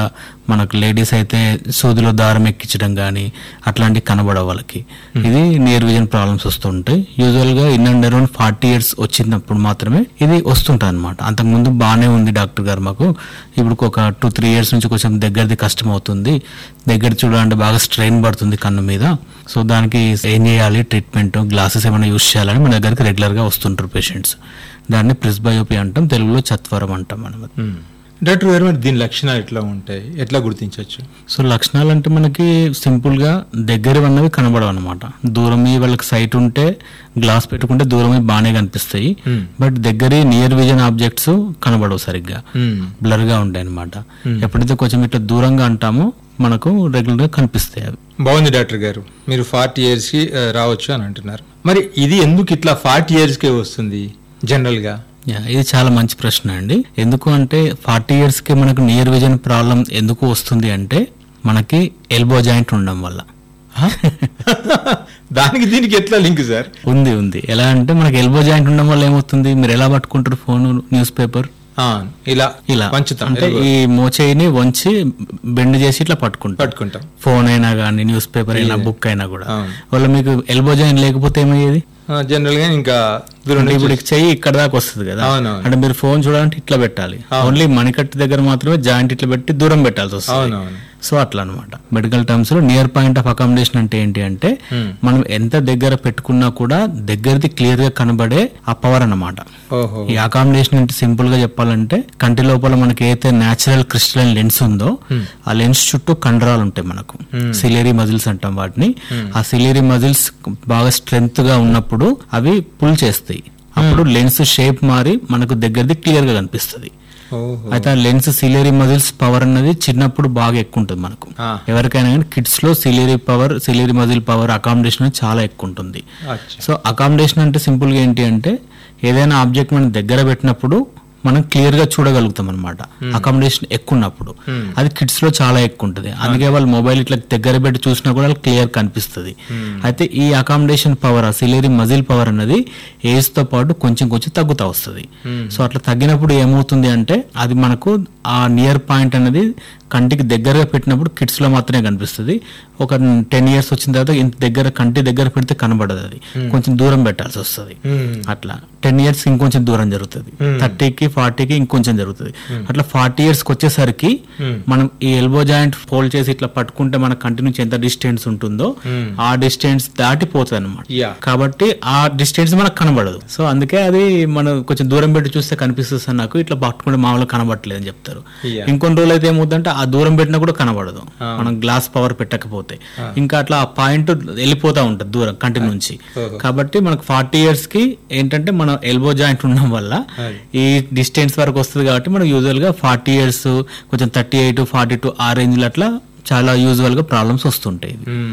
మనకు లేడీస్ అయితే సూదిలో దారం ఎక్కించడం కానీ అట్లాంటివి కనబడవు వాళ్ళకి ఇది నియర్ విజన్ ప్రాబ్లమ్స్ వస్తుంటాయి యూజువల్ గా in and around forty years వచ్చినప్పుడు మాత్రమే ఇది వస్తుంటుంది అనమాట అంతకుముందు బాగానే ఉంది డాక్టర్ గారు మాకు ఇప్పుడు ఒక టూ త్రీ ఇయర్స్ నుంచి కొంచెం దగ్గరది కష్టం అవుతుంది దగ్గర చూడాలంటే బాగా స్ట్రెయిన్ పడుతుంది కన్ను మీద సో దానికి ఏం చేయాలి ట్రీట్మెంట్ గ్లాసెస్ ఏమైనా యూస్ చేయాలని మన దగ్గరికి రెగ్యులర్ గా వస్తుంటారు పేషెంట్స్ దాన్ని ప్రిస్బయోపి అంటాం తెలుగులో చత్వరం అంటాం మనం మ్మ్. డాక్టర్ గారు మరి దీని లక్షణాలు ఎట్లా ఉంటాయి ఎట్లా గుర్తించవచ్చు సో లక్షణాలు అంటే మనకి సింపుల్ గా దగ్గర ఉన్నవి కనబడవు అనమాట దూరం వాళ్ళకి సైట్ ఉంటే గ్లాస్ పెట్టుకుంటే దూరం బాగానే కనిపిస్తాయి Hmm. బట్ దగ్గర నియర్ విజన్ ఆబ్జెక్ట్స్ కనబడవు సరిగ్గా బ్లర్ గా ఉంటాయి అనమాట ఎప్పుడైతే కొంచెం ఇట్లా దూరంగా అంటామో మనకు రెగ్యులర్ గా కనిపిస్తాయి అవి బాగుంది డాక్టర్ గారు మీరు ఫార్టీ ఇయర్స్ కి ఆ, రావచ్చు అని అంటున్నారు మరి ఇది ఎందుకు ఇట్లా ఫార్టీ ఇయర్స్ కే వస్తుంది జనరల్ గా యా, ఇది చాలా మంచి ప్రశ్న అండి ఎందుకు అంటే ఫార్టీ ఇయర్స్ కి మనకు నియర్ విజన్ ప్రాబ్లం ఎందుకు వస్తుంది అంటే మనకి ఎల్బో జాయింట్ ఉండడం వల్ల ఆ? దానికి దీనికి ఎట్లా లింక్ సార్ ఉంది ఉంది ఎలా అంటే మనకి ఎల్బో జాయింట్ ఉండడం వల్ల ఏమవుతుంది మీరు ఎలా పట్టుకుంటారు ఫోన్ న్యూస్ పేపర్ ఆ, ఇలా ఇలా పంచుతాం అంటే ఎల్బో. ఈ మోచేయిని వంచి బెండ్ చేసి ఇట్లా పట్టుకుంటాం పట్టుకుంటాం ఫోన్ అయినా కానీ న్యూస్ పేపర్ అయినా బుక్ అయినా కూడా అవును. వాళ్ళ మీకు ఎల్బో జాయింట్ లేకపోతే ఏమయ్యేది జనరల్ గా ఇంకా దూరం అంటే నుంచి ఇప్పుడు చెయ్యి ఇక్కడ దాకా వస్తుంది కదా అవునవును. అంటే మీరు ఫోన్ చూడాలంటే ఇట్లా పెట్టాలి ఓన్లీ మణికట్టు దగ్గర మాత్రమే జాయింట్ ఇట్లా పెట్టి దూరం పెట్టాల్సి వస్తుంది అవునవును సో అట్లా అనమాట మెడికల్ టర్మ్స్ లో నియర్ పాయింట్ ఆఫ్ అకామిడేషన్ అంటే ఏంటి అంటే Hmm. మనం ఎంత దగ్గర పెట్టుకున్నా కూడా దగ్గరది క్లియర్ గా కనబడే ఆ పవర్ అన్నమాట ఓహో ఈ అకామిడేషన్ అంటే సింపుల్ గా చెప్పాలంటే కంటి లోపల మనకి ఏదైతే నేచురల్ క్రిస్టలైన్ లెన్స్ ఉందో ఆ లెన్స్ చుట్టూ కండరాలు ఉంటాయి మనకు సిలేరీ మజిల్స్ అంటాం వాటిని ఆ సిలేరీ మజిల్స్ బాగా స్ట్రెంగ్త్ గా ఉన్నప్పుడు అవి పుల్ చేస్తాయి అప్పుడు లెన్స్ షేప్ మారి మనకు దగ్గరది క్లియర్ గా కనిపిస్తుంది ఓహో అయితే ఆ లెన్స్ సిలేరీ మజిల్స్ పవర్ అన్నది చిన్నప్పుడు బాగా ఎక్కువ ఉంటుంది మనకు ఆ. ఎవరికైనా కానీ కిడ్స్ లో ciliary power ciliary muscle power accommodation చాలా ఎక్కువ ఉంటుంది అచ్చా సో అకామిడేషన్ అంటే సింపుల్ గా ఏంటి అంటే ఏదైనా ఆబ్జెక్ట్ మనం దగ్గర పెట్టినప్పుడు మనం క్లియర్ గా చూడగలుగుతాం అనమాట అకామిడేషన్ ఎక్కువ ఉన్నప్పుడు అది కిడ్స్ లో చాలా ఎక్కువ ఉంటుంది అందుకే వాళ్ళు మొబైల్ ఇట్లా దగ్గర పెట్టి చూసినా కూడా క్లియర్ కనిపిస్తుంది అయితే ఈ అకామిడేషన్ పవర్ ఆ సిలేరీ మజిల్ పవర్ అన్నది ఏజ్ తో పాటు కొంచెం కొంచెం తగ్గుతా వస్తుంది సో అట్లా తగ్గినప్పుడు ఏమవుతుంది అంటే అది మనకు ఆ నియర్ పాయింట్ అనేది కంటికి దగ్గరగా పెట్టినప్పుడు కిడ్స్ లో మాత్రమే కనిపిస్తుంది ఒక టెన్ ఇయర్స్ వచ్చిన తర్వాత ఇంత దగ్గర కంటి దగ్గర పెడితే కనబడదు అది కొంచెం దూరం పెట్టాల్సి వస్తుంది మ్మ్. అట్లా టెన్ ఇయర్స్ ఇంకొంచెం దూరం జరుగుతుంది థర్టీకి ఫార్టీకి ఇంకొంచెం జరుగుతుంది అట్లా ఫార్టీ ఇయర్స్ కి వచ్చేసరికి మనం ఈ ఎల్బో జాయింట్ ఫోల్డ్ చేసి ఇట్లా పట్టుకుంటే మన కంటి నుంచి ఎంత డిస్టెన్స్ ఉంటుందో ఆ డిస్టెన్స్ దాటిపోతుంది అనమాట యా కాబట్టి ఆ డిస్టెన్స్ మనకు కనబడదు సో అందుకే అది మనం కొంచెం దూరం పెట్టి చూస్తే కనిపిస్తుంది సార్ నాకు ఇట్లా పట్టుకుంటే మామూలుగా కనబడట్లేదు అని చెప్తారు Yeah. ఇంకొన్ని రోజులు అయితే ఏమవుతుందంటే ఆ దూరం పెట్టినా కూడా కనబడదు మనం గ్లాస్ పవర్ పెట్టకపోతే ఇంకా అట్లా ఆ పాయింట్ వెళ్ళిపోతా ఉంటుంది దూరం కంటి నుంచి ఓహో. కాబట్టి మనకు ఫార్టీ ఇయర్స్ కి ఏంటంటే మన ఎల్బో జాయింట్ ఉండడం వల్ల అది. ఈ డిస్టెన్స్ వరకు వస్తుంది కాబట్టి మనకు యూజువల్ గా ఫార్టీ ఇయర్స్ కొంచెం థర్టీ ఎయిట్ ఫార్టీ టూ ఆ రేంజ్ అట్లా చాలా యూజువల్ గా ప్రాబ్లమ్స్ వస్తుంటాయి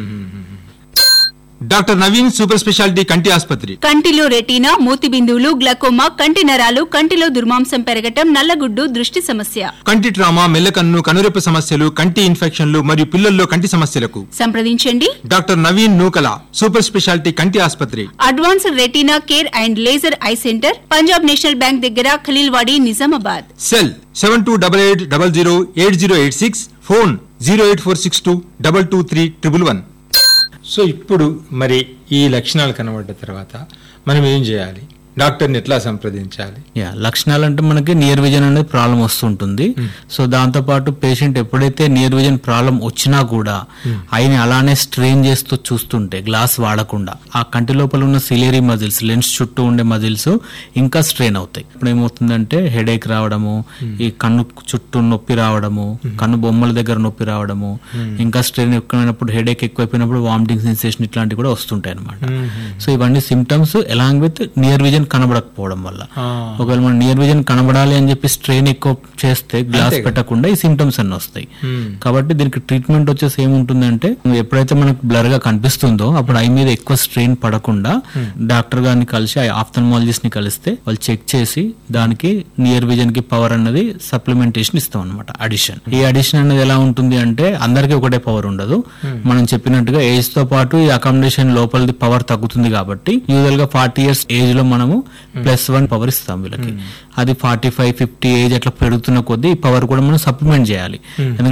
డాక్టర్ నవీన్ సూపర్ స్పెషాలిటీ కంటి ఆసుపత్రి కంటిలో రెటీనా మూతి బిందువులు గ్లకోమా కంటి నరాలు కంటిలో దుర్మాంసం పెరగటం నల్లగుడ్డు దృష్టి సమస్య కంటి ట్రామా మెల్లకన్ను కనురెప్ప సమస్యలు కంటి ఇన్ఫెక్షన్లు మరియు పిల్లల్లో కంటి సమస్యలకు సంప్రదించండి doctor Naveen Nukala super speciality కంటి ఆసుపత్రి advanced retina care and laser eye centre Punjab national bank దగ్గర Khaleelwadi Nizamabad cell seven two double eight double zero eight zero eight six phone zero eight four six two double two three triple one so ఇప్పుడు మరి ఈ లక్షణాలు కనబడ్డ తర్వాత మనం ఏం చేయాలి డాక్టర్ని ఎట్లా సంప్రదించాలి యా లక్షణాలు అంటే మనకి నియర్ విజన్ అనేది ప్రాబ్లం వస్తుంటుంది సో దాంతో పాటు పేషెంట్ ఎప్పుడైతే నియర్ విజన్ ప్రాబ్లం వచ్చినా కూడా ఆయన అలానే స్ట్రెయిన్ చేస్తూ చూస్తుంటే గ్లాస్ వాడకుండా ఆ కంటి లోపల ఉన్న సిలేరీ మజిల్స్ లెన్స్ చుట్టూ ఉండే మజిల్స్ ఇంకా స్ట్రెయిన్ అవుతాయి ఇప్పుడు ఏమవుతుందంటే హెడేక్ రావడము ఈ కన్ను చుట్టూ నొప్పి రావడము కన్ను బొమ్మల దగ్గర నొప్పి రావడము ఇంకా స్ట్రెయిన్ ఎక్కువైనప్పుడు హెడేక్ ఎక్కువైపోయినప్పుడు వామిటింగ్ సెన్సేషన్ ఇట్లాంటివి కూడా వస్తుంటాయి అనమాట సో ఇవన్నీ symptoms along with near vision కనబడకపోవడం వల్ల ఒకవేళ మనం నియర్ విజన్ కనబడాలి అని చెప్పి స్ట్రెయిన్ ఎక్కువ చేస్తే గ్లాస్ పెట్టకుండా ఈ సిమ్టమ్స్ అన్ని వస్తాయి కాబట్టి దీనికి ట్రీట్మెంట్ వచ్చేసి ఏముంటుందంటే ఎప్పుడైతే మనకు బ్లర్ గా కనిపిస్తుందో అప్పుడు ఐ మీద ఎక్కువ స్ట్రెయిన్ పడకుండా డాక్టర్ గారిని కలిసి ఆఫ్థల్మాలజిస్ట్ ని కలిస్తే వాళ్ళు చెక్ చేసి దానికి నియర్ విజన్ కి పవర్ అన్నది సప్లిమెంటేషన్ ఇస్తాం అనమాట అడిషన్ ఈ అడిషన్ అనేది ఎలా ఉంటుంది అంటే అందరికీ ఒకటే పవర్ ఉండదు మనం చెప్పినట్టుగా ఏజ్ తో పాటు ఈ అకామిడేషన్ లోపలిది పవర్ తగ్గుతుంది కాబట్టి యూజువల్ గా ఫార్టీ ఇయర్స్ ఏజ్ లో మనము ప్లస్ వన్ పవర్ ఇస్తాం వీళ్ళకి అది ఫార్టీ ఫైవ్ ఫిఫ్టీ ఏజ్ అట్లా పెరుగుతున్న కొద్దీ ఈ పవర్ కూడా మనం సప్లిమెంట్ చేయాలి ఎందుకంటే